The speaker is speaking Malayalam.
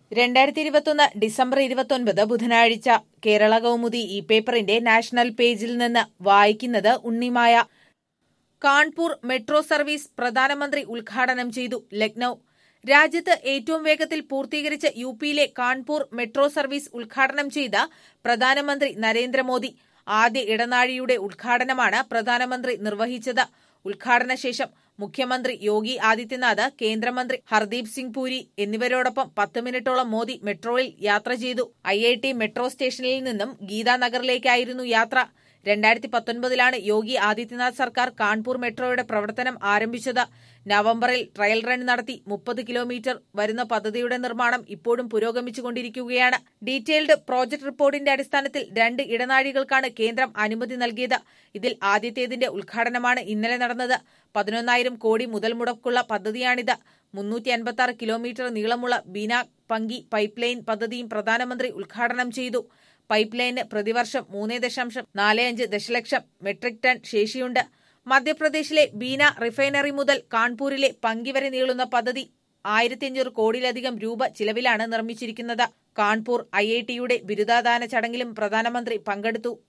രണ്ടായിരത്തി ഇരുപത്തൊന്ന് ഡിസംബർ ഇരുപത്തൊൻപത് ബുധനാഴ്ച കേരള കൗമുദി ഈ പേപ്പറിന്റെ നാഷണൽ പേജിൽ നിന്ന് വായിക്കുന്നത് ഉണ്ണിമായ കാൺപൂർ മെട്രോ സർവീസ് പ്രധാനമന്ത്രി ഉദ്ഘാടനം ചെയ്തു ലക്നൌ രാജ്യത്ത് ഏറ്റവും വേഗത്തിൽ പൂർത്തീകരിച്ച യു പിയിലെ കാൺപൂർ മെട്രോ സർവീസ് ഉദ്ഘാടനം ചെയ്ത പ്രധാനമന്ത്രി നരേന്ദ്രമോദി ആദ്യ ഇടനാഴിയുടെ ഉദ്ഘാടനമാണ് പ്രധാനമന്ത്രി നിർവഹിച്ചത് ഉദ്ഘാടന ശേഷം മുഖ്യമന്ത്രി യോഗി ആദിത്യനാഥ് കേന്ദ്രമന്ത്രി ഹർദീപ് സിംഗ് പുരി എന്നിവരോടൊപ്പം പത്ത് മിനിറ്റോളം മോദി മെട്രോയിൽ യാത്ര ചെയ്തു ഐ ഐ ടി മെട്രോ സ്റ്റേഷനിൽ നിന്നും ഗീതാനഗറിലേക്കായിരുന്നു യാത്ര രണ്ടായിരത്തി പത്തൊൻപതിലാണ് യോഗി ആദിത്യനാഥ് സർക്കാർ കാൺപൂർ മെട്രോയുടെ പ്രവർത്തനം ആരംഭിച്ചത് നവംബറിൽ ട്രയൽ റൺ നടത്തി മുപ്പത് കിലോമീറ്റർ വരുന്ന പദ്ധതിയുടെ നിർമ്മാണം ഇപ്പോഴും പുരോഗമിച്ചുകൊണ്ടിരിക്കുകയാണ് ഡീറ്റെയിൽഡ് പ്രോജക്ട് റിപ്പോർട്ടിന്റെ അടിസ്ഥാനത്തിൽ രണ്ട് ഇടനാഴികൾക്കാണ് കേന്ദ്രം അനുമതി നൽകിയത് ഇതിൽ ആദ്യത്തേതിന്റെ ഉദ്ഘാടനമാണ് ഇന്നലെ നടന്നത് പതിനൊന്നായിരം കോടി മുതൽ മുടക്കുള്ള പദ്ധതിയാണിത് മുന്നൂറ്റി അൻപത്തി ആറ് കിലോമീറ്റർ നീളമുള്ള ബീന പങ്കി പൈപ്പ് ലൈൻ പദ്ധതിയും പ്രധാനമന്ത്രി ഉദ്ഘാടനം ചെയ്തു പൈപ്പ് ലൈന് പ്രതിവർഷം മൂന്ന് ദശാംശം നാല് അഞ്ച് ദശലക്ഷം മെട്രിക് ടൺ ശേഷിയുണ്ട് മധ്യപ്രദേശിലെ ബീന റിഫൈനറി മുതൽ കാൺപൂരിലെ പങ്കി വരെ നീളുന്ന പദ്ധതി ആയിരത്തി അഞ്ഞൂറ് കോടിയിലധികം രൂപ ചിലവിലാണ് നിർമ്മിച്ചിരിക്കുന്നത് കാൺപൂർ ഐ ഐ ടിയുടെ ബിരുദദാന ചടങ്ങിലും പ്രധാനമന്ത്രി പങ്കെടുത്തു